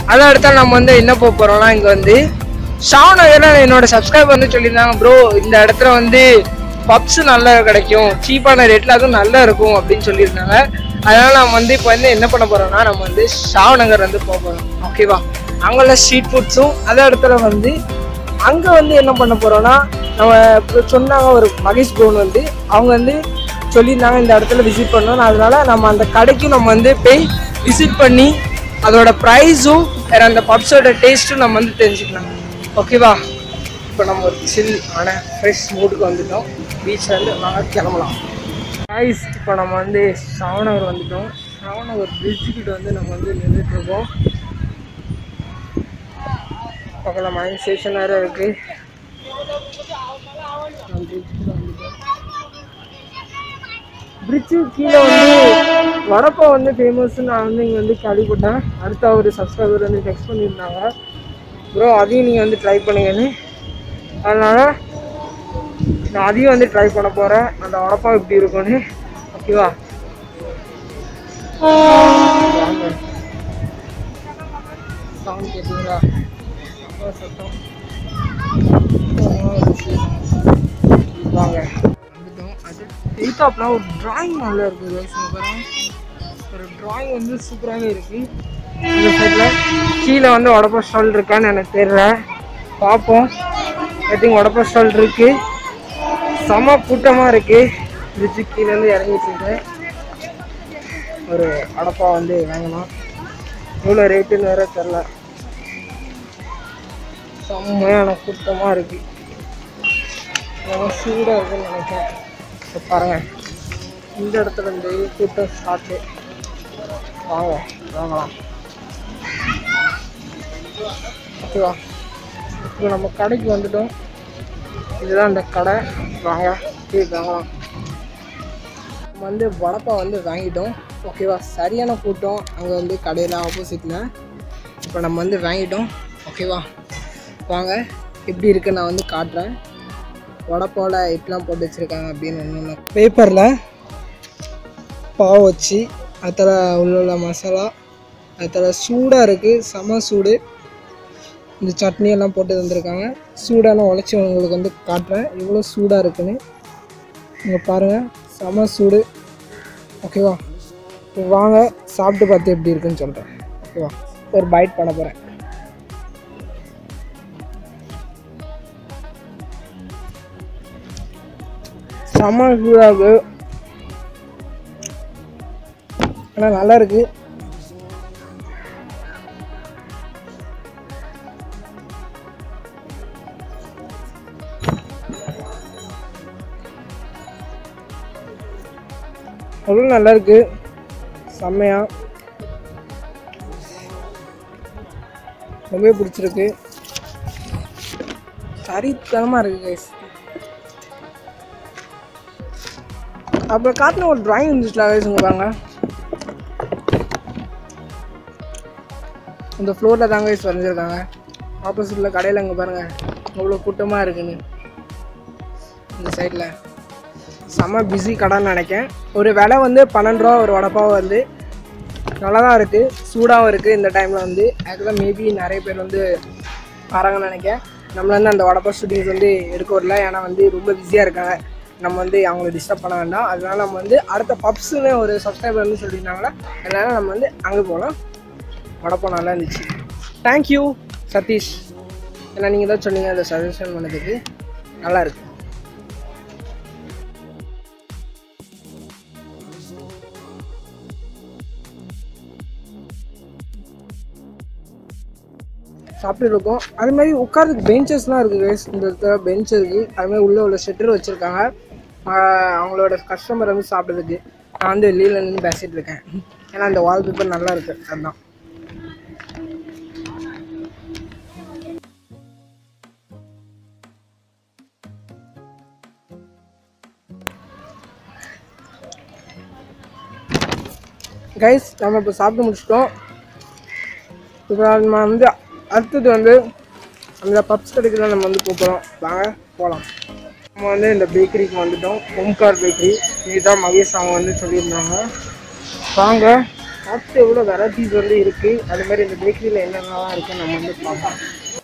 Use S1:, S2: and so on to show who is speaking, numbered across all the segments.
S1: அதை அடுத்தால் நம்ம வந்து என்ன போக போகிறோம்னா இங்கே வந்து ஷாவ் நகரில் என்னோட சப்ஸ்கிரைபர் வந்து சொல்லியிருந்தாங்க ப்ரோ இந்த இடத்துல வந்து பப்ஸ் நல்லா கிடைக்கும் சீப்பான ரேட்டில் அதுவும் நல்லா இருக்கும் அப்படின்னு சொல்லியிருந்தாங்க அதனால நம்ம வந்து இப்போ வந்து என்ன பண்ண போறோம்னா நம்ம வந்து ஷாவ் நகர் வந்து போக போகிறோம் ஓகேவா அங்குள்ள ஸ்ட்ரீட் ஃபுட்ஸும் அதே இடத்துல வந்து அங்கே வந்து என்ன பண்ண போறோம்னா நம்ம இப்போ சொன்னாங்க ஒரு மகேஷ் ப்ரோன் வந்து அவங்க வந்து சொல்லியிருந்தாங்க இந்த இடத்துல விசிட் பண்ணணும் அதனால நம்ம அந்த கடைக்கும் நம்ம வந்து போய் விசிட் பண்ணி அதோட ப்ரைஸும் வேற அந்த பப்ஸோட டேஸ்ட்டும் நம்ம வந்து தெரிஞ்சுக்கலாம் ஓகேவா இப்போ நம்ம ஒரு சில் ஆன ஃப்ரெஷ் மூடுக்கு வந்துட்டோம் பீச்சில் இருந்து வாங்க கிளம்பலாம் கைஸ் இப்போ நம்ம வந்து ஷாவநகர் வந்துட்டோம் ஷாவநகர் பிரிட்ஜுக்கிட்ட வந்து நம்ம வந்து நின்றுட்டு இருக்கோம் பக்கத்தில் மைண்ட் ஸ்டேஷன் வேறு இருக்கு பிரிட்ஜு கீழே வந்து வடப்பா வந்து ஃபேமஸ்ன்னு நான் வந்து இங்கே வந்து கேள்விப்பட்டேன் அடுத்த ஒரு சப்ஸ்கிரைபர் வந்து டெக்ஸ்ட் பண்ணியிருந்தாங்க ப்ரோ அதையும் நீங்கள் வந்து ட்ரை பண்ணுங்கன்னு அதனால் நான் அதையும் வந்து ட்ரை பண்ண போகிறேன் அந்த வடப்பா எப்படி இருக்கும்னு ஓகேவா வாங்க சவுண்ட் கேட்டீங்களா அப்பா சத்தம் வாங்க வந்துட்டோம் அது எய்தாப்ல ஒரு டிராயிங் நல்லா இருக்குது guys. இங்க பாருங்க ஒரு டிராயிங் வந்து சூப்பராகவே இருக்கு இந்த சைடில் கீழே வந்து உடப்ப ஸ்டால் இருக்கான்னு எனக்கு தெரியல பார்ப்போம் ஐ திங்க் உடப்ப ஸ்டால் இருக்கு செம கூட்டமாக இருக்கு பிரிட்ஜு கீழேருந்து இறங்கிட்டு இருக்கேன் ஒரு அடப்பா வந்து வாங்கணும் எவ்வளோ ரேட்டுன்னு வேற தெரில செம்மையான கூட்டமாக இருக்கு ரொம்ப சூடாக இருக்குன்னு நினைக்கிறேன் இப்போ பாருங்க இந்த இடத்துல இருந்து கூட்டம் ஸ்டார்ட்டு வாங்க வாங்கலாம் ஓகேவா இப்போ நம்ம கடைக்கு வந்துட்டோம் இதுதான் இந்த கடை வாங்க போய் வாங்கலாம் நம்ம வந்து வடப்பா வந்து வாங்கிட்டோம் ஓகேவா சரியான கூட்டம் அங்கே வந்து கடையில் ஆப்போசிட்டில் இப்போ நம்ம வந்து வாங்கிட்டோம் ஓகேவா வாங்க எப்படி இருக்கு நான் வந்து காட்டுறேன் வடப்பாவில் இப்படிலாம் போட்டு வச்சுருக்காங்க அப்படின்னு ஒன்று பேப்பரில் பாவு வச்சு அதில் உள்ள உள்ள மசாலா அதில் சூடாக இருக்குது செம சூடு இந்த சட்னி எல்லாம் போட்டு தந்திருக்காங்க சூடான உழைச்சி உங்களுக்கு வந்து காட்டுறேன் எவ்வளோ சூடாக இருக்குன்னு இங்கே பாருங்கள் செம சூடு ஓகேவா இப்போ வாங்க சாப்பிட்டு பார்த்து எப்படி இருக்குன்னு சொல்கிறேன் ஓகேவா ஒரு பைட் பண்ண போகிறேன் செம சூடாக இருக்கு ஆனால் நல்லா இருக்கு அவ்வளோ நல்லா இருக்கு செம்மையா ரொம்பவே பிடிச்சிருக்கு சரித்தனமாக இருக்கு கைஸ் அப்புறம் காட்டின ஒரு டிராயிங் இருந்துச்சுல கைஸ் இங்கே பாருங்க இந்த ஃப்ளோரில் தாங்க கைஸ் வரைஞ்சிருக்காங்க ஆப்போசிட்டில் கடையில் இங்கே பாருங்கள் எவ்வளோ கூட்டமாக இருக்குன்னு இந்த சைடில் செம்ம பிஸி கடைன்னு நினைக்கேன் ஒரு விலை வந்து பன்னெண்டு ரூபா ஒரு வடப்பாவை வந்து நல்லா தான் இருக்குது சூடாகவும் இருக்குது இந்த டைமில் வந்து ஆக்சுவலாக மேபி நிறைய பேர் வந்து வராங்கன்னு நினைக்கிறேன் நம்மள வந்து அந்த வடப்பா ஷூட்டிங்ஸ் வந்து எடுக்க வரல ஏன்னா வந்து ரொம்ப பிஸியாக இருக்காங்க நம்ம வந்து அவங்கள டிஸ்டர்ப் பண்ண வேண்டாம் அதனால நம்ம வந்து அடுத்த பப்ஸ்னு ஒரு சப்ஸ்கிரைபர் வந்து சொல்லியிருந்தாங்களா அதனால நம்ம வந்து அங்கே போகலாம் வடப்பா நல்லா இருந்துச்சு தேங்க்யூ சதீஷ் ஏன்னா நீங்கள் தான் சொன்னீங்க அதை சஜஷன் பண்ணதுக்கு நல்லா இருக்கு சாப்பிட்டு இருக்கோம் அது மாதிரி உட்கார்றதுக்கு பெஞ்சஸ்லாம் இருக்குது guys. இந்த இடத்துல பெஞ்ச் இருக்குது அது மாதிரி உள்ளே உள்ள ஷெட்டர் வச்சுருக்காங்க அவங்களோட கஸ்டமர் வந்து சாப்பிட்றதுக்கு நான் வந்து வெளியில் நின்று பேசிகிட்டு இருக்கேன் ஏன்னா அந்த வால்பேப்பர் நல்லா இருக்கு அதுதான் கைஸ் நம்ம இப்போ சாப்பிட்டு முடிச்சிட்டோம் இப்போ நம்ம வந்து அடுத்தது வந்து அந்த பப்ஸ் கடைக்கு நம்ம வந்து போகிறோம் வாங்க போகலாம் நம்ம வந்து இந்த பேக்கரிக்கு வந்துட்டோம் ஓம்கார் பேக்கரி இதுதான் மகேஷ் அவங்க வந்து சொல்லியிருந்தாங்க வாங்க அடுத்து எவ்வளோ வெரைட்டிஸ் வந்து இருக்குது அது மாதிரி இந்த பேக்கரியில் என்னென்னலாம் இருக்குன்னு நம்ம வந்து பார்ப்போம்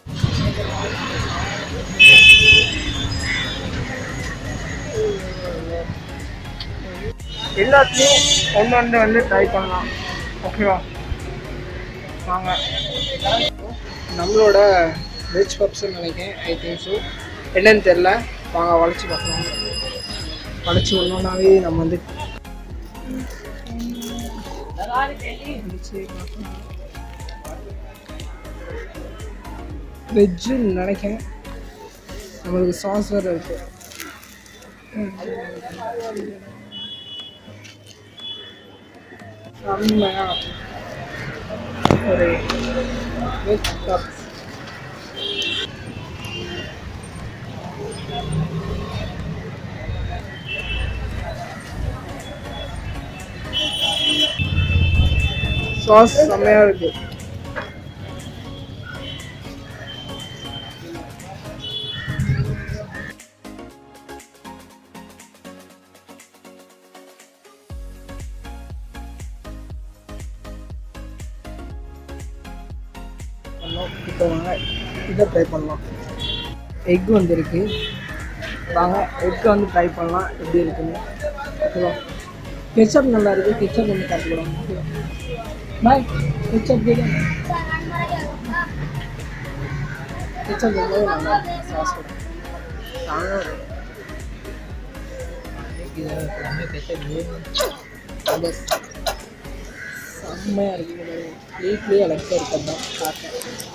S1: எல்லாத்துலேயும் ஒன்று ஒன்று வந்து ட்ரை பண்ணலாம் ஓகேவா வாங்க நம்மளோட வெஜ் பப்ஸ்ன்னு நினைக்கிறேன் ஐ திங்க் ஸோ என்னன்னு தெரில வாங்க வளைச்சி பார்க்கலாம் வளைச்சி ஒன்று ஒன்றாவே நம்ம வந்து வெஜ்ஜுன்னு நினைக்கிறேன் நம்மளுக்கு சாஸ் வேறு இருக்கு செம்மையா ஒரு வெஜ் பப்ஸ் சாஸ் செம்மையா இருக்கு பண்ணோம் இப்போ வாங்க இதை ட்ரை பண்ணலாம் எக் வந்துருக்கு வாங்க எக்கை வந்து ட்ரை பண்ணலாம் எப்படி இருக்குன்னு ஓகேவா கெச்சப் நல்லா இருக்கு கெச்சப் வந்து கற்றுக்கலாம் ஓகேவா பாய் கெச்சப் கேட்க கெச்சப் ரொம்பவே நல்லா இருக்கு சாஸ் செம்மையாக இருக்குது வீட்லேயே அழகாக இருக்கிறது தான் பார்த்தேன்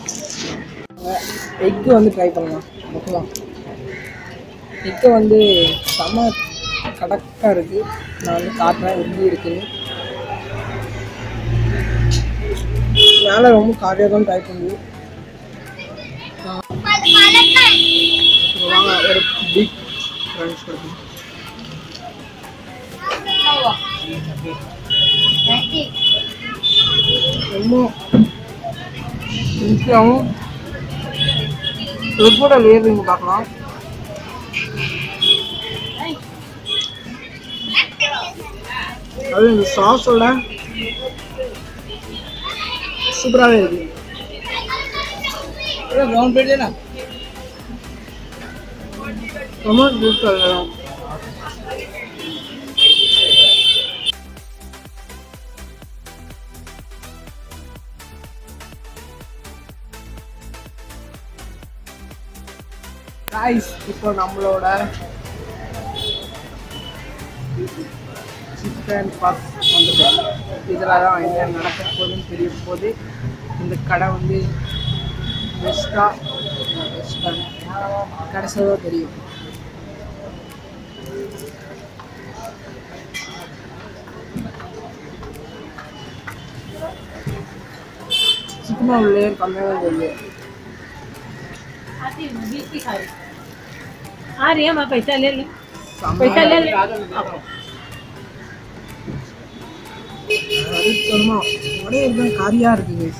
S1: எக்கு வந்து ட்ரை பண்ணலாம் ஓகேவா எக்கை வந்து செம்ம கடக்காக இருக்குது நான் வந்து காட்டுறேன் எப்படி இருக்குன்னு மேலே ரொம்ப காரியாக தான் ட்ரை பண்ணுது இப்போ வாங்க ஒரு பிக் ஃப்ரெண்ட்ஸ் கொடுக்கணும் ரொம்ப ஈஸியாகவும் எப்போட லேயர் நீங்கள் பார்க்கலாம் அது இந்த சாஸோட சூப்பராகவே இருக்கு ரொம்ப சூப்பராக காய்ஸ் இப்போ நம்மளோட சிக்கன் பப் வந்துட்டோம் இதில் தான் என்ன நடக்க போகுதுன்னு தெரிய போகுது இந்த கடை வந்து பெஸ்ட்டாக பெஸ்ட்டாக கடைசியாக தான் தெரியும் சிக்கனாக உள்ள லேயர் கம்மியாக தான் தெரியும்
S2: आती हूँ बीस की खाई आ रही है मैं पैसा ले ले पैसा ले ले
S1: சரித்தரமா ஒரே एकदम காரியா இருக்கு guys.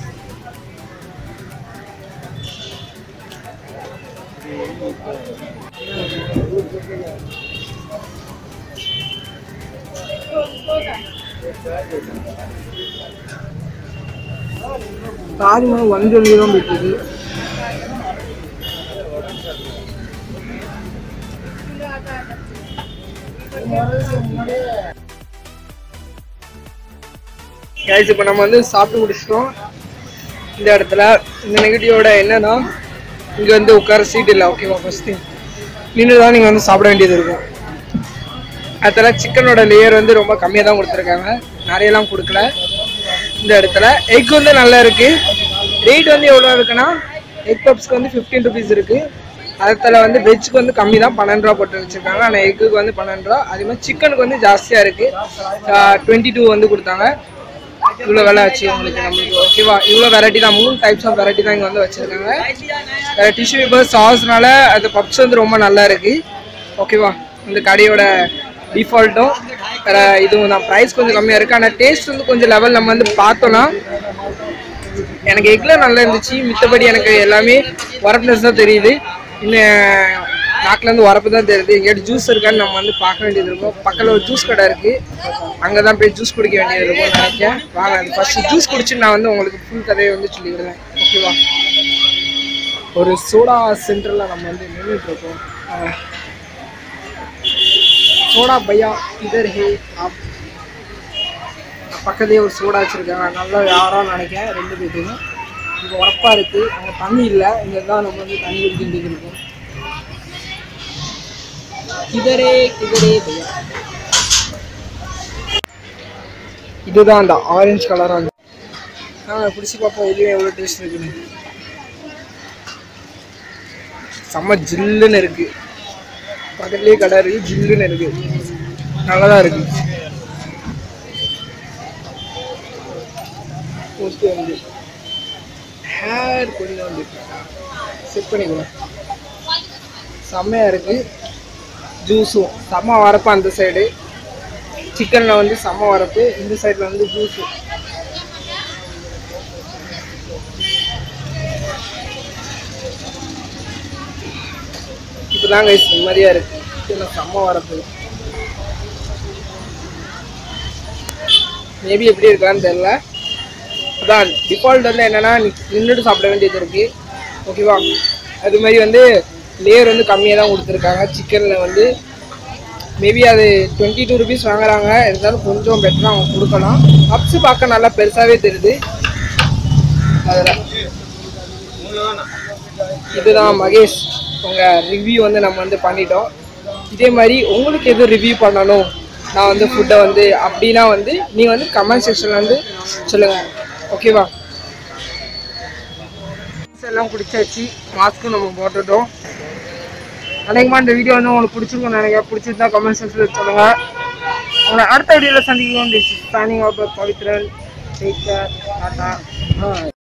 S1: காரியமா ஒன்றரை தான் போயிட்டு கைஸ் இப்போ நம்ம வந்து சாப்பிட்டு முடிச்சிட்டோம் இந்த இடத்துல இந்த நெகட்டிவோட என்னன்னா இங்கே வந்து உட்கார சீட் இல்லை ஓகேவா ஃபஸ்ட்டு நின்று தான் நீங்கள் வந்து சாப்பிட வேண்டியது இருக்கும் அதில் சிக்கனோட லேயர் வந்து ரொம்ப கம்மியாக தான் கொடுத்துருக்காங்க நிறையலாம் கொடுக்கல இந்த இடத்துல எக் வந்து நல்லா இருக்குது ரேட் வந்து எவ்வளோ இருக்குன்னா எக் பப்ஸ்க்கு வந்து ஃபிஃப்டீன் ருபீஸ் இருக்குது அதில் வந்து வெஜ்ஜுக்கு வந்து கம்மி தான் பன்னெண்டு ரூபா போட்டு வச்சுருக்காங்க ஆனால் எக்குக்கு வந்து பன்னெண்டு ரூபா அதே மாதிரி சிக்கனுக்கு வந்து ஜாஸ்தியாக இருக்குது டுவெண்ட்டி டூ வந்து கொடுத்தாங்க இவ்வளோ விலை ஆச்சு உங்களுக்கு நம்மளுக்கு ஓகேவா இவ்வளோ வெரைட்டி தான் மூணு டைப்ஸ் ஆஃப் வெரைட்டி தான் இங்கே வந்து வச்சுருக்காங்க டிஷ்யூ பேப்பர் சாஸ்னால அது பப்ஸ் வந்து ரொம்ப நல்லா இருக்குது ஓகேவா இந்த கடையோட டிஃபால்ட்டும் வேறு இதுவும் தான் ப்ரைஸ் கொஞ்சம் கம்மியாக இருக்குது ஆனால் டேஸ்ட் வந்து கொஞ்சம் லெவல் நம்ம வந்து பார்த்தோன்னா எனக்கு எக்ல நல்லா இருந்துச்சு மித்தபடி எனக்கு எல்லாமே ஒரப்னஸ் தான் தெரியுது இன்னும் நாக்குல இருந்து வரப்பு தான் தெரியுது எங்கேயாவது ஜூஸ் இருக்கான்னு நம்ம வந்து பார்க்க வேண்டியது இருக்கும் பக்கத்தில் ஒரு ஜூஸ் கடை இருக்கு அங்கே தான் போய் ஜூஸ் குடிக்க வேண்டியது இருக்கும் நினைக்கிறேன் வாங்க ஃபர்ஸ்ட் ஜூஸ் குடிச்சு நான் வந்து உங்களுக்கு ஃபுல் கதையை வந்து சொல்லிவிடுவேன் ஓகேவா ஒரு சோடா சென்டரில் நம்ம வந்து நின்றுட்டு இருக்கோம் ஆ. சோடா பையா இதர் ஹே ஆப் பக்கத்துலேயே ஒரு சோடா வச்சுருக்காங்க நல்லா யாரும் நினைக்கிறேன் ரெண்டு பேர்த்துக்கும் இங்கே உரப்பா இருக்கு அங்கே தண்ணி இல்லை இங்கே தான் நம்ம வந்து தண்ணி குடிக்க வேண்டியது இருக்கும் கிதரே கிதரே பையா இதுதான் அந்த ஆரஞ்சு கலராக இருக்கு ஆ பிடிச்சி பார்ப்போம் இதுவே எவ்வளோ டேஸ்ட் இருக்குன்னு செம்ம ஜில்லுன்னு இருக்கு பக்கத்துலேயே கடை இருக்கு ஜில்லுன்னு இருக்கு நல்லா தான் இருக்கு ஊற்றி வந்து ஹேர் கொஞ்சம் வந்து செட் பண்ணிக்கலாம் செம்மையாக இருக்குது ஜூஸும் செம்ம வரப்பு அந்த சைடு சிக்கனில் வந்து செம்ம வரப்பு இந்த சைடில் வந்து ஜூஸு இப்போதான் கைஸ் நிம்மதியாக இருக்குது சிக்கனில் செம்ம வரப்பு மேபி எப்படி இருக்கான்னு தெரில அதான் டிஃபால்ட் வந்து என்னன்னா நின்றுட்டு சாப்பிட வேண்டியது இருக்கு ஓகேவா அது மாதிரி வந்து லேயர் வந்து கம்மியாக தான் கொடுத்துருக்காங்க சிக்கனில் வந்து மேபி அது டுவெண்ட்டி டூ ருபீஸ் வாங்குறாங்க இருந்தாலும் கொஞ்சம் பெட்டராக அவங்க கொடுக்கலாம் அப்ஸ் பார்க்க நல்லா பெருசாகவே தெரியுது அதில் இதுதான் மகேஷ் உங்கள் ரிவ்யூ வந்து நம்ம வந்து பண்ணிட்டோம் இதே மாதிரி உங்களுக்கு எது ரிவ்யூ பண்ணணும் நான் வந்து ஃபுட்டை வந்து அப்படின்னா வந்து நீங்கள் வந்து கமெண்ட் செக்ஷனில் வந்து சொல்லுங்கள் ஓகேவா எல்லாம் குடிச்சாச்சு மாஸ்க்கும் நம்ம போட்டுட்டோம் அநேகமாக இந்த வீடியோ வந்து உங்களுக்கு பிடிச்சிருக்கும்னு நினைக்கிறேன் பிடிச்சிருந்தா கமெண்ட் செக்ஷனில் சொல்லுங்கள் உங்களை அடுத்த வீடியோவில் சந்திக்கிறோம் this is stunning out Pavithran take care tata